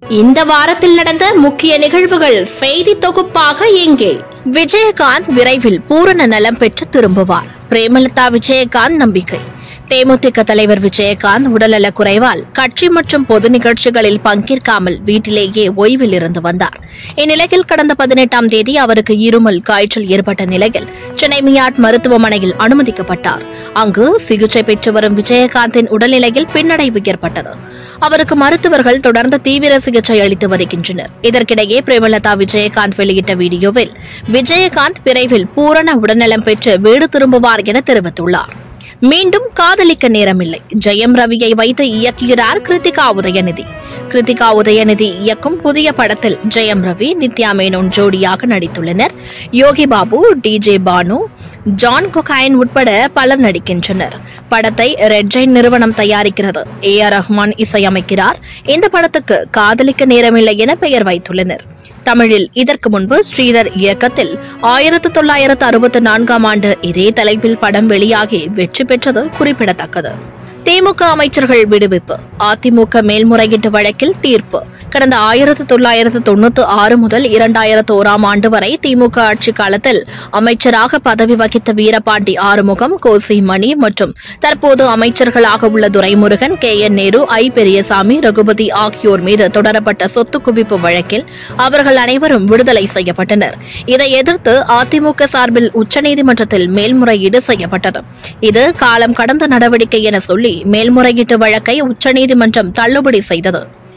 இந்த வாரத்தில் நடந்த முக்கிய நிகழ்வுகள் செய்தி தொகுப்பாக இங்கே விஜயகாந்த் விரைவில் பூரண நலம் பெற்று திரும்புவார் பிரேமலதா விஜயகாந்த் நம்பிக்கை தேமுதிக தலைவர் விஜயகாந்த் உடல்நலக் குறைவால் கட்சி மற்றும் பொது நிகழ்ச்சிகளில் பங்கேற்காமல் வீட்டிலேயே ஓய்வில் இருந்து வந்தார் இந்நிலையில் கடந்த பதினெட்டாம் தேதி அவருக்கு இருமல் காய்ச்சல் ஏற்பட்ட நிலையில் சென்னை மியாட் மருத்துவமனையில் அனுமதிக்கப்பட்டார் அங்கு சிகிச்சை பெற்று வரும் விஜயகாந்தின் உடல்நிலையில் பின்னடைவு ஏற்பட்டது அவருக்கு மருத்துவர்கள் தொடர்ந்து தீவிர சிகிச்சை அளித்து வருகின்றனர் இதற்கிடையே பிரேமலதா விஜயகாந்த் வெளியிட்ட வீடியோவில் விஜயகாந்த் விரைவில் பூரண உடல்நலம் பெற்று வீடு திரும்புவார் என தெரிவித்துள்ளார் மீண்டும் காதலிக்க நேரமில்லை ஜெயம் ரவியை வைத்து இயக்குகிறார் கிருத்திகா உதயநிதி கிருத்திகா உதயநிதி இயக்கும் புதிய படத்தில் ஜெயம் ரவி நித்யா மேனோன் ஜோடியாக நடித்துள்ளனர் யோகி பாபு டிஜே பானு ஜான் கொகைன் உட்பட பலர் நடிக்கின்றனர் படத்தை ரெட் ஜெயின் நிறுவனம் தயாரிக்கிறது ஏ ஆர் ரஹ்மான் இசையமைக்கிறார் இந்த படத்துக்கு காதலிக்க நேரமில்லை என பெயர் வைத்துள்ளனர் தமிழில் இதற்கு முன்பு ஸ்ரீதர் இயக்கத்தில் ஆயிரத்து தொள்ளாயிரத்து அறுபத்தி நான்காம் ஆண்டு இதே தலைப்பில் படம் வெளியாகி வெற்றி பெற்றது குறிப்பிடத்தக்கது திமுக அமைச்சர்கள் விடுவிப்பு அதிமுக மேல்முறையீட்டு வழக்கில் தீர்ப்பு கடந்த ஆயிரத்து தொள்ளாயிரத்து தொண்ணூத்தி ஆறு முதல் இரண்டாயிரத்து ஓராம் ஆண்டு வரை திமுக ஆட்சி காலத்தில் அமைச்சராக பதவி வகித்த வீரபாண்டி ஆறுமுகம் கோசி மணி மற்றும் தற்போது அமைச்சர்களாக உள்ள Duraimurugan K N Nehru I Periyasamy Raghupathi ஆகியோர் மீது தொடரப்பட்ட சொத்து குவிப்பு வழக்கில் அவர்கள் அனைவரும் விடுதலை செய்யப்பட்டனர் இதை எதிர்த்து அதிமுக சார்பில் உச்சநீதிமன்றத்தில் மேல்முறையீடு செய்யப்பட்டது இது காலம் கடந்த நடவடிக்கை என சொல்லி மேல்முறையீட்டு வழக்கை உச்சநீதிமன்றம் தள்ளுபடி செய்தது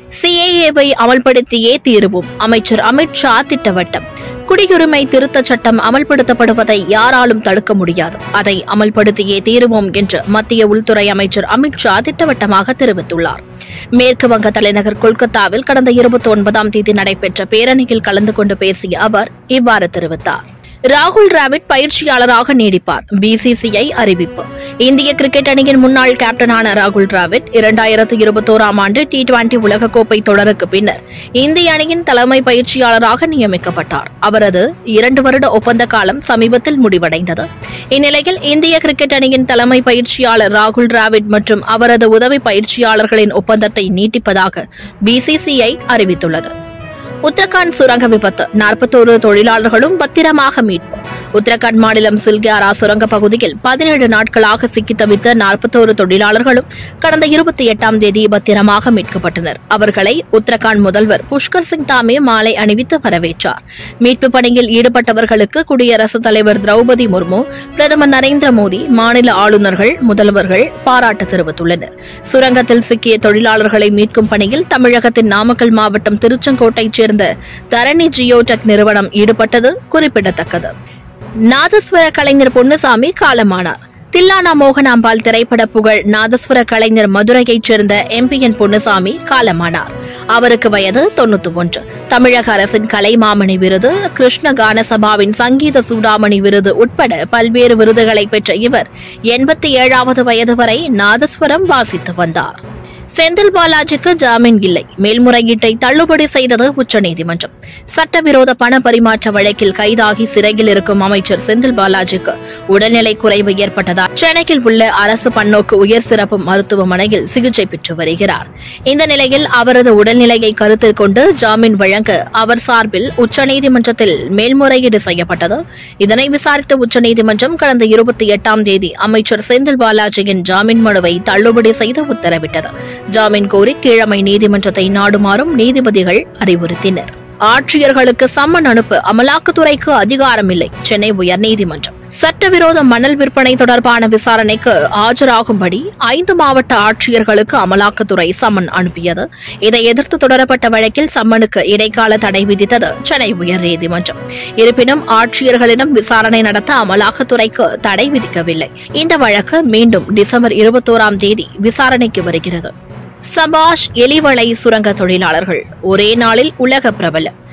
சிஏஏவை அமல்படுத்தியே தீருவோம் அமைச்சர் அமித் ஷா திட்டவட்டம் குடியுரிமை திருத்தச் சட்டம் அமல்படுத்தப்படுவதை யாராலும் தடுக்க முடியாது அதை அமல்படுத்தியே தீருவோம் என்று மத்திய உள்துறை அமைச்சர் அமித் ஷா திட்டவட்டமாக தெரிவித்துள்ளார் மேற்கு வங்க தலைநகர் கொல்கத்தாவில் கடந்த இருபத்தி ஒன்பதாம் தேதி நடைபெற்ற பேரணியில் கலந்து கொண்டு பேசிய அவர் இவ்வாறு தெரிவித்தார் ராகுல் டிராவிட் பயிற்சியாளராக நீடிப்பார் பிசிசிஐ அறிவிப்பு இந்திய கிரிக்கெட் அணியின் முன்னாள் கேப்டனான ராகுல் டிராவிட் இரண்டாயிரத்து இருபத்தோராம் ஆண்டு டி டுவெண்டி உலகக்கோப்பை தொடருக்கு பின்னர் இந்திய அணியின் தலைமை பயிற்சியாளராக நியமிக்கப்பட்டார் அவரது இரண்டு வருட ஒப்பந்த காலம் சமீபத்தில் முடிவடைந்தது இந்நிலையில் இந்திய கிரிக்கெட் அணியின் தலைமை பயிற்சியாளர் ராகுல் டிராவிட் மற்றும் அவரது உதவி பயிற்சியாளர்களின் ஒப்பந்தத்தை நீட்டிப்பதாக பிசிசிஐ அறிவித்துள்ளது உத்தரகாண்ட் சுரங்க விபத்து நாற்பத்தோரு தொழிலாளர்களும் பத்திரமாக மீட்பு உத்தரகாண்ட் மாநிலம் சில்கியாரா சுரங்க பகுதியில் பதினேழு நாட்களாக சிக்கி தவித்த நாற்பத்தோரு தொழிலாளர்களும் கடந்த இருபத்தி எட்டாம் தேதி பத்திரமாக மீட்கப்பட்டனர் அவர்களை உத்தரகாண்ட் முதல்வர் புஷ்கர் சிங் தாமே மாலை அணிவித்து வரவேற்றார் மீட்பு பணியில் ஈடுபட்டவர்களுக்கு குடியரசுத் தலைவர் திரௌபதி முர்மு பிரதமர் நரேந்திர மோடி மாநில ஆளுநர்கள் முதல்வர்கள் பாராட்டு தெரிவித்துள்ளனர் சுரங்கத்தில் சிக்கிய தொழிலாளர்களை மீட்கும் பணியில் தமிழகத்தின் நாமக்கல் மாவட்டம் திருச்செங்கோட்டைச் சேர்ந்த தரணி ஜியோடெக் நிறுவனம் ஈடுபட்டது குறிப்பிடத்தக்கது நாதஸ்வர கலைஞர் பொன்னுசாமி காலமானார் தில்லானா மோகனாம்பாள் திரைப்பட புகழ் நாதஸ்வர கலைஞர் மதுரையைச் சேர்ந்த எம்பிஎன் பொன்னுசாமி காலமானார் அவருக்கு வயது தொண்ணூத்தி ஒன்று தமிழக அரசின் கலைமாமணி விருது கிருஷ்ண கான சபாவின் சங்கீத சூடாமணி விருது உட்பட பல்வேறு விருதுகளை பெற்ற இவர் எண்பத்தி ஏழாவது வயது வரை நாதஸ்வரம் வாசித்து வந்தார் செந்தில் பாலாஜிக்கு ஜாமீன் இல்லை மேல்முறையீட்டை தள்ளுபடி செய்தது உச்சநீதிமன்றம் சட்டவிரோத பண பரிமாற்ற வழக்கில் கைதாகி சிறையில் இருக்கும் அமைச்சர் செந்தில் பாலாஜிக்கு உடல்நிலை குறைவு ஏற்பட்டதால் சென்னையில் உள்ள அரசு பன்னோக்கு உயர் சிறப்பு மருத்துவமனையில் சிகிச்சை பெற்று வருகிறார் இந்த நிலையில் அவரது உடல்நிலையை கருத்தில் கொண்டு ஜாமீன் வழங்க அவர் சார்பில் உச்சநீதிமன்றத்தில் மேல்முறையீடு செய்யப்பட்டது இதனை விசாரித்த உச்சநீதிமன்றம் கடந்த இருபத்தி எட்டாம் தேதி அமைச்சர் செந்தில் பாலாஜியின் ஜாமீன் மனுவை தள்ளுபடி செய்து உத்தரவிட்டது ஜாமீன் கோரி கீழமை நீதிமன்றத்தை நாடுமாறும் நீதிபதிகள் அறிவுறுத்தினர் ஆட்சியர்களுக்கு சம்மன் அனுப்ப அமலாக்கத்துறைக்கு அதிகாரமில்லை சென்னை உயர்நீதிமன்றம் சட்டவிரோத மணல் விற்பனை தொடர்பான விசாரணைக்கு ஆஜராகும்படி ஐந்து மாவட்ட ஆட்சியர்களுக்கு அமலாக்கத்துறை சம்மன் அனுப்பியது இதை எதிர்த்து தொடரப்பட்ட வழக்கில் சம்மனுக்கு இடைக்கால தடை விதித்தது சென்னை உயர்நீதிமன்றம் இருப்பினும் ஆட்சியர்களிடம் விசாரணை நடத்த அமலாக்கத்துறைக்கு தடை விதிக்கவில்லை இந்த வழக்கு மீண்டும் டிசம்பர் இருபத்தோராம் தேதி விசாரணைக்கு வருகிறது சபாஷ் எலிவளை சுரங்க தொழிலாளர்கள் ஒரே நாளில் உலக பிரபலம்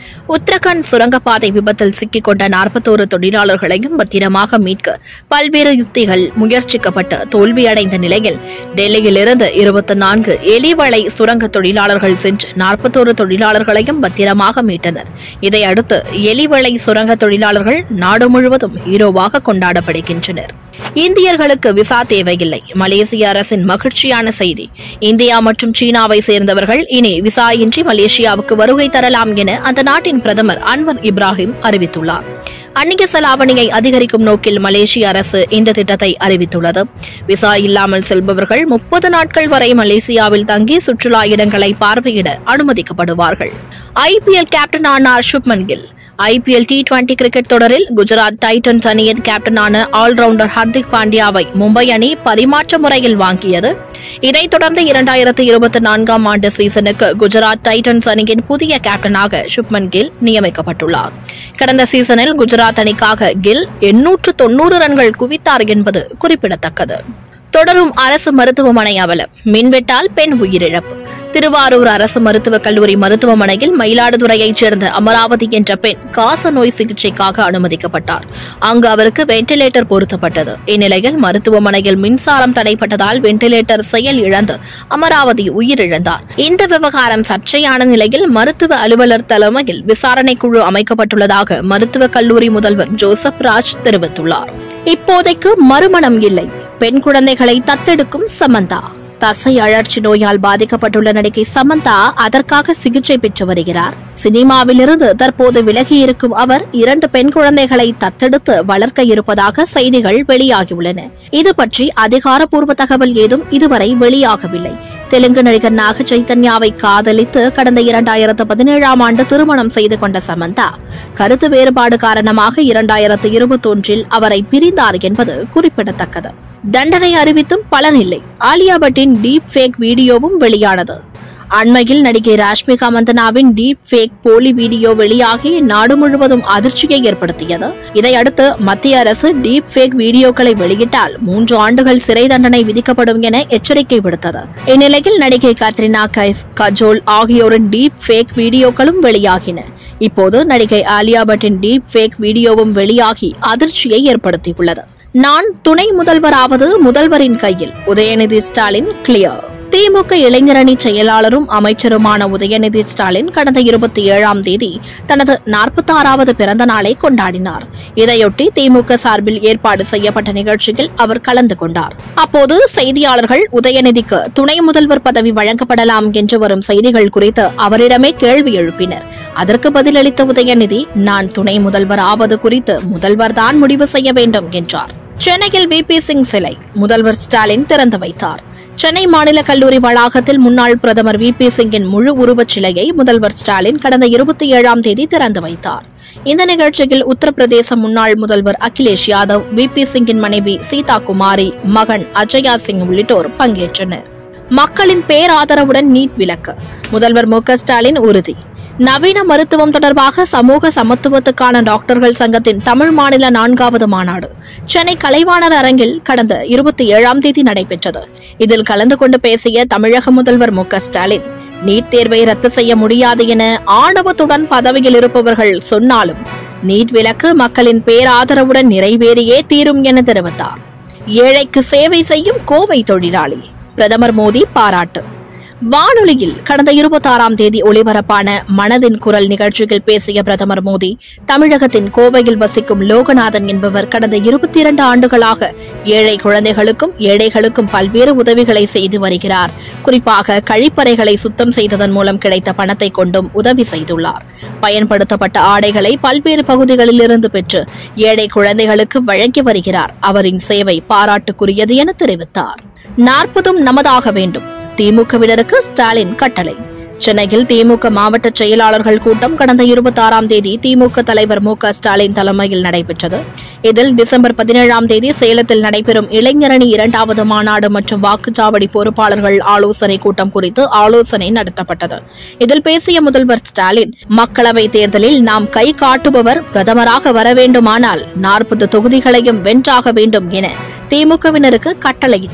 உத்தரகாண்ட் சுரங்கப்பாதை விபத்தில் சிக்கிக் கொண்ட நாற்பத்தோரு தொழிலாளர்களையும் பத்திரமாக மீட்க பல்வேறு யுக்திகள் முயற்சிக்கப்பட்டு தோல்வியடைந்த நிலையில் டெல்லியிலிருந்து இருபத்தி நான்கு எலிவளை சுரங்க தொழிலாளர்கள் சென்று நாற்பத்தோரு தொழிலாளர்களையும் பத்திரமாக மீட்டனர் இதையடுத்து எலிவளை சுரங்க தொழிலாளர்கள் நாடு முழுவதும் ஹீரோவாக கொண்டாடப்படுகின்றனர் இந்தியர்களுக்கு விசா தேவையில்லை மலேசிய அரசின் மகிழ்ச்சியான செய்தி இந்தியா மற்றும் சீனாவை சேர்ந்தவர்கள் இனி விசா இன்றி மலேசியாவுக்கு வருகை தரலாம் என அந்த நாட்டின் பிரதமர் அன்வர் இப்ராஹிம் அறிவித்துள்ளார் அந்நிய செலாவணியை அதிகரிக்கும் நோக்கில் மலேசிய அரசு இந்த திட்டத்தை அறிவித்துள்ளது விசா இல்லாமல் செல்பவர்கள் முப்பது நாட்கள் வரை மலேசியாவில் தங்கி சுற்றுலா இடங்களை பார்வையிட அனுமதிக்கப்படுவார்கள் ஐபிஎல் கேப்டன் ஆனார் Shubman Gill IPL T twenty cricket தொடரில் குஜராத் டைட்டன்ஸ் அணியின் கேப்டனான ஆல்ரவுண்டர் ஹர்திக் பாண்டியாவை மும்பை அணி பரிமாற்ற முறையில் வாங்கியது இதைத் தொடர்ந்து இரண்டாயிரத்து இருபத்தி நான்காம் ஆண்டு சீசனுக்கு குஜராத் டைட்டன்ஸ் அணியின் புதிய கேப்டனாக சுப்மன் கில் நியமிக்கப்பட்டுள்ளார் கடந்த சீசனில் குஜராத் அணிக்காக கில் எண்ணூற்று தொன்னூறு ரன்கள் குவித்தார் என்பது குறிப்பிடத்தக்கது தொடரும் அரசு மருத்துவமனை அவலம் மின்வெட்டால் பெண் உயிரிழப்பு திருவாரூர் அரசு மருத்துவக் கல்லூரி மருத்துவமனையில் மயிலாடுதுறையைச் சேர்ந்த அமராவதி என்ற பெண் காச நோய் சிகிச்சைக்காக அனுமதிக்கப்பட்டார் அங்கு அவருக்கு வெண்டிலேட்டர் பொருத்தப்பட்டது இந்நிலையில் மருத்துவமனையில் மின்சாரம் தடைப்பட்டதால் வெண்டிலேட்டர் செயல் இழந்து அமராவதி உயிரிழந்தார் இந்த விவகாரம் சர்ச்சையான நிலையில் மருத்துவ அலுவலர் தலைமையில் விசாரணை குழு அமைக்கப்பட்டுள்ளதாக மருத்துவக் கல்லூரி முதல்வர் ஜோசப் ராஜ் தெரிவித்துள்ளார் இப்போதைக்கு மறுமணம் இல்லை பெண் குழந்தைகளை தத்தெடுக்கும் சமந்தா தசை அழற்சி நோயால் பாதிக்கப்பட்டுள்ள நடிகை சமந்தா அதற்காக சிகிச்சை பெற்று வருகிறார் சினிமாவிலிருந்து தற்போது விலகியிருக்கும் அவர் இரண்டு பெண் குழந்தைகளை தத்தெடுத்து வளர்க்க இருப்பதாக செய்திகள் வெளியாகியுள்ளன இது பற்றி அதிகாரப்பூர்வ தகவல் ஏதும் இதுவரை வெளியாகவில்லை தெலுங்கு நடிகர் நாக சைத்தன்யாவை காதலித்து கடந்த இரண்டாயிரத்து பதினேழாம் ஆண்டு திருமணம் செய்து கொண்ட சமந்தா கருத்து வேறுபாடு காரணமாக இரண்டாயிரத்து இருபத்தொன்றில் அவரை பிரிந்தார் என்பது குறிப்பிடத்தக்கது தண்டனை அறிவித்தும் பலனில்லை ஆலியா பட்டின் டீப் ஃபேக் வீடியோவும் வெளியானது அண்மையில் நடிகை ராஷ்மிகா மந்தனாவின் டீப் ஃபேக் போலி வீடியோ வெளியாகி நாடு முழுவதும் அதிர்ச்சியை ஏற்படுத்தியது இதையடுத்து மத்திய அரசு டீப் ஃபேக் வீடியோக்களை வெளியிட்டால் மூன்று ஆண்டுகள் சிறை தண்டனை விதிக்கப்படும் என எச்சரிக்கை விடுத்தது இந்நிலையில் நடிகை கத்ரினா கைஃப் கஜோல் ஆகியோரின் டீப் ஃபேக் வீடியோக்களும் வெளியாகின இப்போது நடிகை ஆலியா பட்டின் டீப் ஃபேக் வீடியோவும் வெளியாகி அதிர்ச்சியை ஏற்படுத்தியுள்ளது நான் துணை முதல்வராவது முதல்வரின் கையில் உதயநிதி ஸ்டாலின் கிளியர் திமுக இளைஞரணி செயலாளரும் அமைச்சருமான உதயநிதி ஸ்டாலின் கடந்த இருபத்தி ஏழாம் தேதி தனது நாற்பத்தாறாவது பிறந்த நாளை கொண்டாடினார் இதையொட்டி திமுக சார்பில் ஏற்பாடு செய்யப்பட்ட நிகழ்ச்சியில் அவர் கலந்து கொண்டார் அப்போது செய்தியாளர்கள் உதயநிதிக்கு துணை முதல்வர் பதவி வழங்கப்படலாம் என்று வரும் செய்திகள் குறித்து அவரிடமே கேள்வி எழுப்பினர் அதற்கு பதிலளித்த உதயநிதி நான் துணை முதல்வர் ஆவது குறித்து முதல்வர் தான் முடிவு செய்ய வேண்டும் என்றார் சென்னையில் வி பி சிங் சிலை முதல்வர் ஸ்டாலின் திறந்து வைத்தார் சென்னை மாநில கல்லூரி வளாகத்தில் முன்னாள் பிரதமர் வி பி சிங்கின் முழு உருவச் சிலையை முதல்வர் ஸ்டாலின் கடந்த இருபத்தி ஏழாம் தேதி திறந்து வைத்தார் இந்த நிகழ்ச்சியில் உத்தரப்பிரதேச முன்னாள் முதல்வர் அகிலேஷ் யாதவ் வி பி சிங்கின் மனைவி சீதா குமாரி மகன் அஜயா சிங் உள்ளிட்டோர் பங்கேற்றனர் மக்களின் பேராதரவுடன் நீட் விலக்கு முதல்வர் மு க ஸ்டாலின் உறுதி நவீன மருத்துவம் தொடர்பாக சமூக சமத்துவத்துக்கான டாக்டர்கள் சங்கத்தின் தமிழ் மாநில நான்காவது மாநாடு சென்னை கலைவாணர் அரங்கில் கடந்த இருபத்தி ஏழாம் தேதி நடைபெற்றது இதில் கலந்து கொண்டு பேசிய தமிழக முதல்வர் மு க ஸ்டாலின் நீட் தேர்வை ரத்து செய்ய முடியாது என ஆணவத்துடன் பதவியில் இருப்பவர்கள் சொன்னாலும் நீட் விலக்கு மக்களின் பேராதரவுடன் நிறைவேறியே தீரும் என தெரிவித்தார் ஏழைக்கு சேவை செய்யும் கோவை தொழிலாளி பிரதமர் மோடி பாராட்டு வானொலியில் கடந்த இருபத்தாறாம் தேதி ஒளிபரப்பான மனதின் குரல் நிகழ்ச்சியில் பேசிய பிரதமர் மோடி தமிழகத்தின் கோவையில் வசிக்கும் லோகநாதன் என்பவர் கடந்த இருபத்தி இரண்டு ஆண்டுகளாக ஏழை குழந்தைகளுக்கும் ஏழைகளுக்கும் பல்வேறு உதவிகளை செய்து வருகிறார் குறிப்பாக கழிப்பறைகளை சுத்தம் செய்ததன் மூலம் கிடைத்த பணத்தை கொண்டும் உதவி செய்துள்ளார் பயன்படுத்தப்பட்ட ஆடைகளை பல்வேறு பகுதிகளில் இருந்து பெற்று ஏழை குழந்தைகளுக்கு வழங்கி வருகிறார் அவரின் சேவை பாராட்டுக்குரியது என தெரிவித்தார் நாற்பதும் நமதாக வேண்டும் திமுகவினருக்கு ஸ்டாலின் கட்டளை சென்னையில் திமுக மாவட்ட செயலாளர்கள் கூட்டம் கடந்த இருபத்தாறாம் தேதி திமுக தலைவர் மு க ஸ்டாலின் தலைமையில் நடைபெற்றது இதில் டிசம்பர் பதினேழாம் தேதி சேலத்தில் நடைபெறும் இளைஞரணி இரண்டாவது மாநாடு மற்றும் வாக்குச்சாவடி பொறுப்பாளர்கள் ஆலோசனை கூட்டம் குறித்து ஆலோசனை நடத்தப்பட்டது இதில் பேசிய முதல்வர் ஸ்டாலின் மக்களவை தேர்தலில் நாம் கை காட்டுபவர் பிரதமராக வர வேண்டுமானால் நாற்பது தொகுதிகளையும் வென்றாக வேண்டும் என திமுகவினருக்கு கட்டளையிட்டார்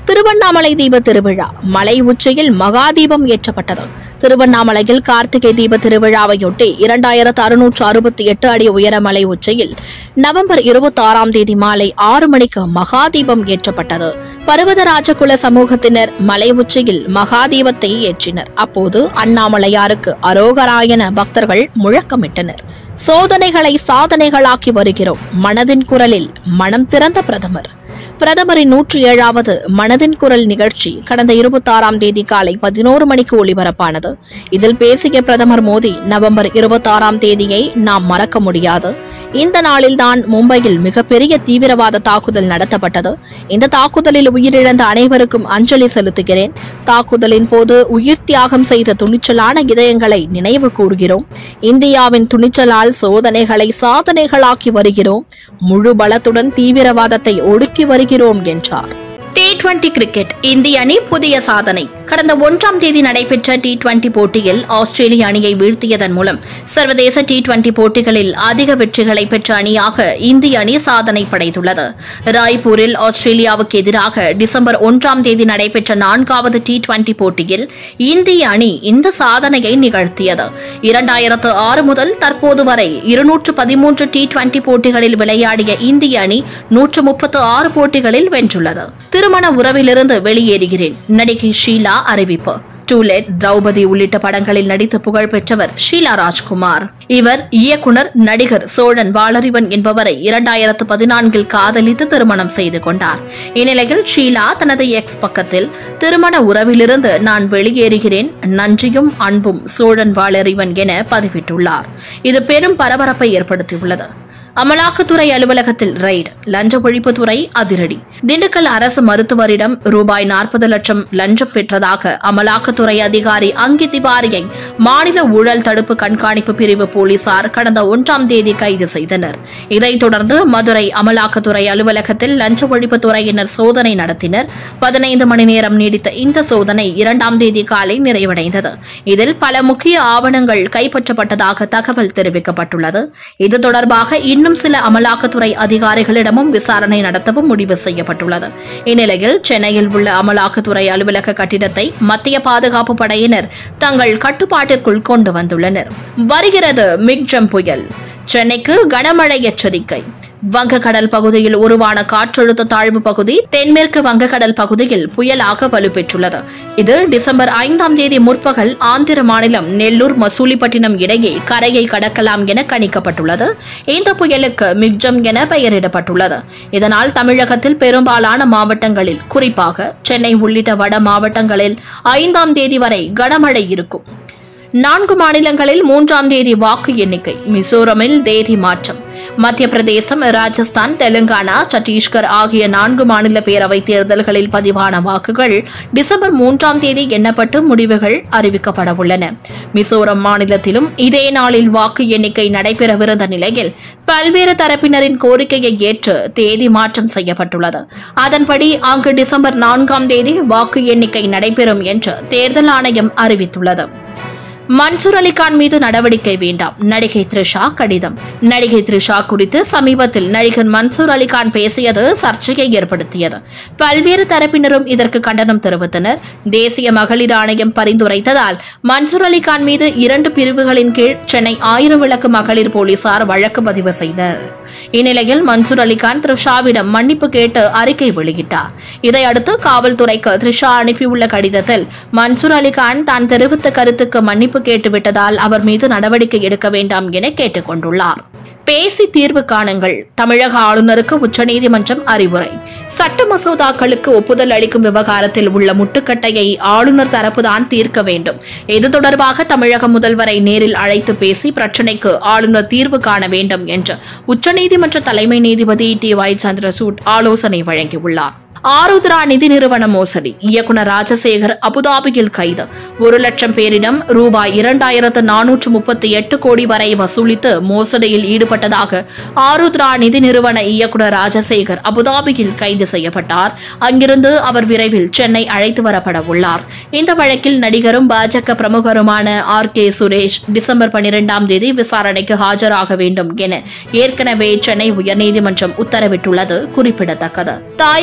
திருவண்ணாமலை தீப திருவிழா மலை உச்சியில் மகாதீபம் ஏற்றப்பட்டது திருவண்ணாமலையில் கார்த்திகை தீப திருவிழாவையொட்டி இரண்டாயிரத்து அறுநூற்று அறுபத்தி எட்டு அடி உயர மலை உச்சியில் நவம்பர் இருபத்தி ஆறாம் தேதி மாலை ஆறு மணிக்கு மகாதீபம் ஏற்றப்பட்டது பர்வதராஜ குல சமூகத்தினர் மலை உச்சியில் மகாதீபத்தை ஏற்றினர் அப்போது அண்ணாமலையாருக்கு அரோகராயன பக்தர்கள் முழக்கமிட்டனர் சோதனைகளை சாதனைகளாக்கி வருகிறோம் மனதின் குரலில் மனம் திறந்த பிரதமர் பிரதமரின் நூற்றி ஏழாவது மனதின் குரல் நிகழ்ச்சி கடந்த இருபத்தி ஆறாம் தேதி காலை பதினோரு மணிக்கு ஒளிபரப்பானது இதில் பேசிய பிரதமர் மோடி நவம்பர் இருபத்தி ஆறாம் தேதியை நாம் மறக்க முடியாது இந்த நாளில்தான் மும்பையில் மிகப்பெரிய தீவிரவாத தாக்குதல் நடத்தப்பட்டது இந்த தாக்குதலில் உயிரிழந்த அனைவருக்கும் அஞ்சலி செலுத்துகிறேன் தாக்குதலின் போது உயிர் தியாகம் செய்த துணிச்சலான இதயங்களை நினைவு கூறுகிறோம் இந்தியாவின் துணிச்சலால் சோதனைகளை சாதனைகளாக்கி வருகிறோம் முழு பலத்துடன் தீவிரவாதத்தை ஒடுக்கி வருகிறோம் என்றார் டி டுவெண்டி கிரிக்கெட் இந்திய அணி புதிய சாதனை கடந்த ஒன்றாம் தேதி நடைபெற்ற டி டுவெண்டி போட்டியில் ஆஸ்திரேலிய அணியை வீழ்த்தியதன் மூலம் சர்வதேச டி டுவெண்டி போட்டிகளில் அதிக வெற்றிகளை பெற்ற அணியாக இந்திய அணி சாதனை படைத்துள்ளது ராய்ப்பூரில் ஆஸ்திரேலியாவுக்கு எதிராக டிசம்பர் ஒன்றாம் தேதி நடைபெற்ற நான்காவது டி டுவெண்டி போட்டியில் இந்திய அணி இந்த சாதனையை நிகழ்த்தியது இரண்டாயிரத்து ஆறு முதல் தற்போது வரை இருநூற்று பதிமூன்று டி டுவெண்டி போட்டிகளில் விளையாடிய இந்திய அணி நூற்று முப்பத்து ஆறு போட்டிகளில் வென்றுள்ளது திருமண உறவிலிருந்து வெளியேறுகிறேன் நடிகை ஷீலா அறிவிப்பு டூலெட் திரௌபதி உள்ளிட்ட படங்களில் நடித்து புகழ் பெற்றவர் ஷீலா ராஜ்குமார் இவர் இயக்குனர் நடிகர் சோழன் வாளறிவன் என்பவரை இரண்டாயிரத்து பதினான்கில் காதலித்து திருமணம் செய்து கொண்டார் இந்நிலையில் ஷீலா தனது எக்ஸ் பக்கத்தில் திருமண உறவிலிருந்து நான் வெளியேறுகிறேன் நன்றியும் அன்பும் சோழன் வாளறிவன் என பதிவிட்டுள்ளார் இது பெரும் பரபரப்பை ஏற்படுத்தியுள்ளது அமலாக்கத்துறை அலுவலகத்தில் ரெய்டு லஞ்ச ஒழிப்புத்துறை அதிரடி திண்டுக்கல் அரசு மருத்துவரிடம் ரூபாய் நாற்பது லட்சம் லஞ்சம் பெற்றதாக அமலாக்கத்துறை அதிகாரி அங்கி திவாரியை மாநில ஊழல் தடுப்பு கண்காணிப்பு பிரிவு போலீசார் கடந்த ஒன்றாம் தேதி கைது செய்தனர் இதைத் தொடர்ந்து மதுரை அமலாக்கத்துறை அலுவலகத்தில் லஞ்ச ஒழிப்புத்துறையினர் சோதனை நடத்தினர் பதினைந்து மணி நேரம் நீடித்த இந்த சோதனை இரண்டாம் தேதி காலை நிறைவடைந்தது இதில் பல முக்கிய ஆவணங்கள் கைப்பற்றப்பட்டதாக தகவல் தெரிவிக்கப்பட்டுள்ளது இது தொடர்பாக இன்னும் சில அமலாக்கத்துறை அதிகாரிகளிடமும் விசாரணை நடத்தவும் முடிவு செய்யப்பட்டுள்ளது இந்நிலையில் சென்னையில் உள்ள அமலாக்கத்துறை அலுவலக கட்டிடத்தை மத்திய பாதுகாப்பு படையினர் தங்கள் கட்டுப்பாட்டிற்குள் கொண்டு வந்துள்ளனர் வருகிறது மிக்ஜம் புயல் சென்னைக்கு கனமழை எச்சரிக்கை வங்கக்கடல் பகுதியில் உருவான காற்றழுத்த தாழ்வு பகுதி தென்மேற்கு வங்கக்கடல் பகுதியில் புயலாக வலுப்பெற்றுள்ளது இது டிசம்பர் ஐந்தாம் தேதி முற்பகல் ஆந்திர மாநிலம் நெல்லூர் மசூலிப்பட்டினம் இடையே கரையை கடக்கலாம் என கணிக்கப்பட்டுள்ளது இந்த புயலுக்கு மிக்ஜம் என பெயரிடப்பட்டுள்ளது இதனால் தமிழகத்தில் பெரும்பாலான மாவட்டங்களில் குறிப்பாக சென்னை உள்ளிட்ட வட மாவட்டங்களில் ஐந்தாம் தேதி வரை கனமழை இருக்கும் நான்கு மாநிலங்களில் மூன்றாம் தேதி வாக்கு எண்ணிக்கை மிசோரமில் தேதி மாற்றம் மத்திய பிரதேசம் ராஜஸ்தான் தெலுங்கானா சத்தீஸ்கர் ஆகிய நான்கு மாநில பேரவைத் தேர்தல்களில் பதிவான வாக்குகள் டிசம்பர் மூன்றாம் தேதி எண்ணப்பட்டு முடிவுகள் அறிவிக்கப்பட உள்ளன மிசோரம் மாநிலத்திலும் இதே நாளில் வாக்கு எண்ணிக்கை நடைபெறவிருந்த நிலையில் பல்வேறு தரப்பினரின் கோரிக்கையை ஏற்று தேதி மாற்றம் செய்யப்பட்டுள்ளது அதன்படி அங்கு டிசம்பர் நான்காம் தேதி வாக்கு எண்ணிக்கை நடைபெறும் என்று தேர்தல் ஆணையம் அறிவித்துள்ளது மன்சூர் அலிகான் மீது நடவடிக்கை வேண்டாம் நடிகை த்ரிஷா கடிதம் நடிகை த்ரிஷா குறித்து சமீபத்தில் நடிகர் மன்சூர் அலிகான் பேசியது சர்ச்சையை ஏற்படுத்தியது பல்வேறு தரப்பினரும் இதற்கு கண்டனம் தெரிவித்தனர் தேசிய மகளிர் ஆணையம் பரிந்துரைத்ததால் மன்சூர் அலிகான் மீது இரண்டு பிரிவுகளின் கீழ் சென்னை ஆயிரம் விளக்கு மகளிர் போலீசார் வழக்கு பதிவு செய்தனர் இந்நிலையில் மன்சூர் அலிகான் த்ரிஷாவிடம் மன்னிப்பு கேட்டு அறிக்கை வெளியிட்டார் இதையடுத்து காவல்துறைக்கு த்ரிஷா அனுப்பியுள்ள கடிதத்தில் மன்சூர் அலிகான் தான் தெரிவித்த கருத்துக்கு மன்னிப்பு கேட்டுவிட்டதால் அவர் மீது நடவடிக்கை எடுக்க வேண்டாம் என கேட்டுக் கொண்டுள்ளார் பேசி தீர்வு காணுங்கள் தமிழக ஆளுநருக்கு உச்சநீதிமன்றம் அறிவுரை சட்ட மசோதாக்களுக்கு ஒப்புதல் அளிக்கும் விவகாரத்தில் உள்ள முட்டுக்கட்டையை ஆளுநர் தரப்புதான் தீர்க்க வேண்டும் இது தொடர்பாக தமிழக முதல்வரை நேரில் அழைத்து பேசி பிரச்சினைக்கு ஆளுநர் தீர்வு காண வேண்டும் என்று உச்சநீதிமன்ற தலைமை நீதிபதி டி ஒய் சந்திரசூட் ஆலோசனை வழங்கியுள்ளார் ஆருத்ரா நிதி நிறுவன மோசடி இயக்குநர் ராஜசேகர் அபுதாபியில் கைது ஒரு லட்சம் பேரிடம் ரூபாய் இரண்டாயிரத்து நானூற்று முப்பத்தி எட்டு கோடி வரை வசூலித்து மோசடியில் ஈடுபட்டதாக ஆருத்ரா நிதி நிறுவன இயக்குநர் ராஜசேகர் அபுதாபியில் கைது செய்யப்பட்டார் அங்கிருந்து அவர் விரைவில் சென்னை அழைத்து வரப்பட உள்ளார் இந்த வழக்கில் நடிகரும் பாஜக பிரமுகருமான ஆர் கே சுரேஷ் டிசம்பர் பனிரெண்டாம் தேதி விசாரணைக்கு ஆஜராக வேண்டும் என ஏற்கனவே சென்னை உயர்நீதிமன்றம் உத்தரவிட்டுள்ளது குறிப்பிடத்தக்கது தாயகம் திரும்ப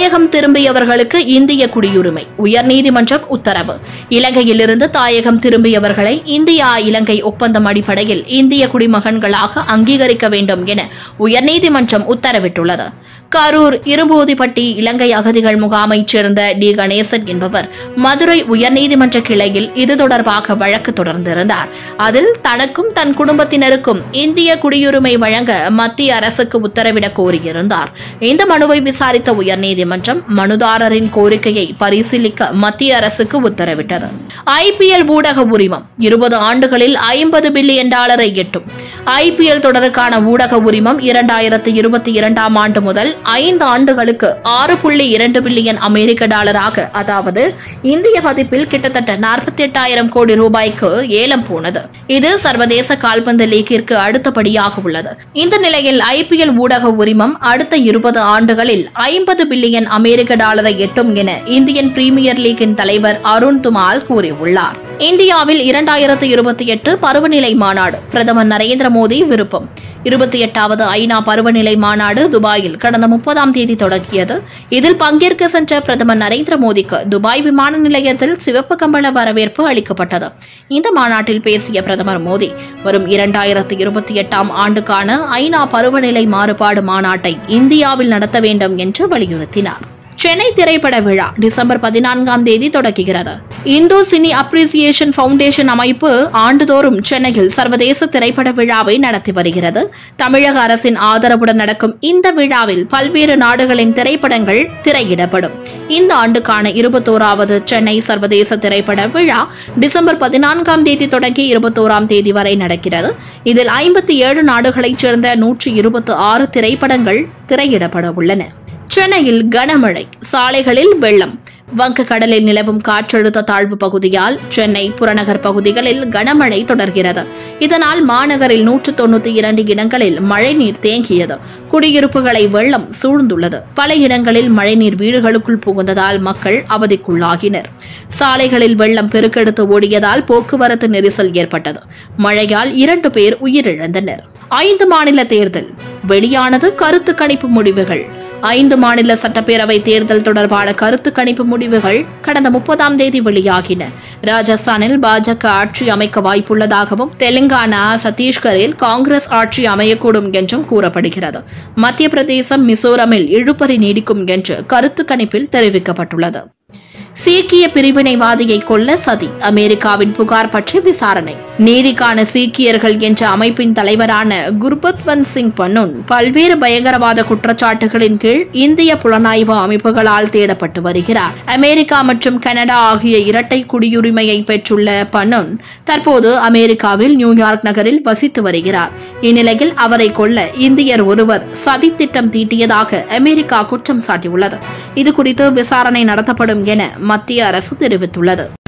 திரும்பியவர்களுக்கு இந்திய குடியுரிமை உயர்நீதிமன்றம் உத்தரவு இலங்கையிலிருந்து தாயகம் திரும்பியவர்களை இந்தியா இலங்கை ஒப்பந்தம் அடிப்படையில் இந்திய குடிமகன்களாக அங்கீகரிக்க வேண்டும் என உயர்நீதிமன்றம் உத்தரவிட்டுள்ளது கரூர் இரும்பூதிப்பட்டி இலங்கை அகதிகள் முகாமைச் சேர்ந்த டி கணேசன் என்பவர் மதுரை உயர்நீதிமன்ற கிளையில் இது தொடர்பாக வழக்கு தொடர்ந்திருந்தார் அதில் தனக்கும் தன் குடும்பத்தினருக்கும் இந்திய குடியுரிமை வழங்க மத்திய அரசுக்கு உத்தரவிடக் கோரியிருந்தார் இந்த மனுவை விசாரித்த உயர்நீதிமன்றம் மனுதாரரின் கோரிக்கையை பரிசீலிக்க மத்திய அரசுக்கு உத்தரவிட்டது ஐபிஎல் ஊடக உரிமம் இருபது ஆண்டுகளில் ஐம்பது பில்லியன் டாலரை எட்டும் ஐபிஎல் தொடருக்கான ஊடக உரிமம் இரண்டாயிரத்து இருபத்தி இரண்டாம் ஆண்டு முதல் ஐந்து ஆண்டுகளுக்கு ஆறு புள்ளி இரண்டு பில்லியன் அமெரிக்க டாலராக அதாவது இந்திய மதிப்பில் கிட்டத்தட்ட நாற்பத்தி எட்டாயிரம் கோடி ரூபாய்க்கு ஏலம் போனது இது சர்வதேச கால்பந்து லீக்கிற்கு அடுத்தபடியாக உள்ளது இந்த நிலையில் ஐபிஎல் ஊடக உரிமம் அடுத்த இருபது ஆண்டுகளில் ஐம்பது பில்லியன் அமெரிக்க டாலரை எட்டும் என இந்தியன் பிரீமியர் லீக்கின் தலைவர் அருண் துமால் கூறியுள்ளார் இந்தியாவில் இரண்டாயிரத்து இருபத்தி எட்டு பருவநிலை மாநாடு பிரதமர் நரேந்திர மோடி விருப்பம் இருபத்தி எட்டாவது ஐநா பருவநிலை மாநாடு துபாயில் கடந்த முப்பதாம் தேதி தொடங்கியது இதில் பங்கேற்க சென்ற பிரதமர் நரேந்திர மோடிக்கு துபாய் விமான நிலையத்தில் சிவப்பு கம்பள வரவேற்பு அளிக்கப்பட்டது இந்த மாநாட்டில் பேசிய பிரதமர் மோடி வரும் இரண்டாயிரத்து இருபத்தி எட்டாம் ஆண்டுக்கான ஐநா பருவநிலை மாறுபாடு மாநாட்டை இந்தியாவில் நடத்த வேண்டும் என்று வலியுறுத்தினார் சென்னை திரைப்பட விழா டிசம்பர் பதினான்காம் தேதி தொடங்குகிறது இந்தோ சினி அப்ரிசியேஷன் ஃபவுண்டேஷன் அமைப்பு ஆண்டுதோறும் சென்னையில் சர்வதேச திரைப்பட விழாவை நடத்தி வருகிறது தமிழக அரசின் ஆதரவுடன் நடக்கும் இந்த விழாவில் பல்வேறு நாடுகளின் திரைப்படங்கள் திரையிடப்படும் இந்த ஆண்டுக்கான இருபத்தோராவது சென்னை சர்வதேச திரைப்பட விழா டிசம்பர் பதினான்காம் தேதி தொடங்கி இருபத்தோராம் தேதி வரை நடக்கிறது இதில் ஐம்பத்தி ஏழு நாடுகளைச் சேர்ந்த நூற்றி இருபத்தி ஆறு திரைப்படங்கள் திரையிடப்பட உள்ளன சென்னையில் கனமழை சாலைகளில் வெள்ளம் வங்கக்கடலில் நிலவும் காற்றழுத்த தாழ்வு பகுதியால் சென்னை புறநகர் பகுதிகளில் கனமழை தொடர்கிறது இதனால் மாநகரில் நூற்று தொண்ணூத்தி இரண்டு இடங்களில் மழைநீர் தேங்கியது குடியிருப்புகளை வெள்ளம் சூழ்ந்துள்ளது பல இடங்களில் மழைநீர் வீடுகளுக்குள் புகுந்ததால் மக்கள் அவதிக்குள்ளாகினர் சாலைகளில் வெள்ளம் பெருக்கெடுத்து ஓடியதால் போக்குவரத்து நெரிசல் ஏற்பட்டது மழையால் இரண்டு பேர் உயிரிழந்தனர் ஐந்து மாநில தேர்தல் வெளியானது கருத்து கணிப்பு முடிவுகள் ஐந்து மாநில சட்டப்பேரவை தேர்தல் தொடர்பான கருத்து கணிப்பு முடிவுகள் கடந்த முப்பதாம் தேதி வெளியாகின ராஜஸ்தானில் பாஜக ஆட்சி அமைக்க வாய்ப்புள்ளதாகவும் தெலுங்கானா சத்தீஸ்கரில் காங்கிரஸ் ஆட்சி அமையக்கூடும் என்றும் கூறப்படுகிறது மத்திய பிரதேசம் மிசோரமில் இழுபறி நீடிக்கும் என்று கருத்து கணிப்பில் தெரிவிக்கப்பட்டுள்ளது சீக்கிய பிரிவினைவாதியை கொல்ல சதி அமெரிக்காவின் புகார் பற்றி விசாரணை நீதிக்கான சீக்கியர்கள் என்ற அமைப்பின் தலைவரான குர்பத்வந்த் சிங் பன்னூன் பல்வேறு பயங்கரவாத குற்றச்சாட்டுகளின் கீழ் இந்திய புலனாய்வு அமைப்புகளால் தேடப்பட்டு வருகிறார் அமெரிக்கா மற்றும் கனடா ஆகிய இரட்டை குடியுரிமையை பெற்றுள்ள பன்னூன் தற்போது அமெரிக்காவில் நியூயார்க் நகரில் வசித்து வருகிறார் இந்நிலையில் அவரை கொல்ல இந்தியர் ஒருவர் சதி திட்டம் தீட்டியதாக அமெரிக்கா குற்றம் சாட்டியுள்ளது இதுகுறித்து விசாரணை நடத்தப்படும் என மத்திய அரசு தெரிவித்துள்ளது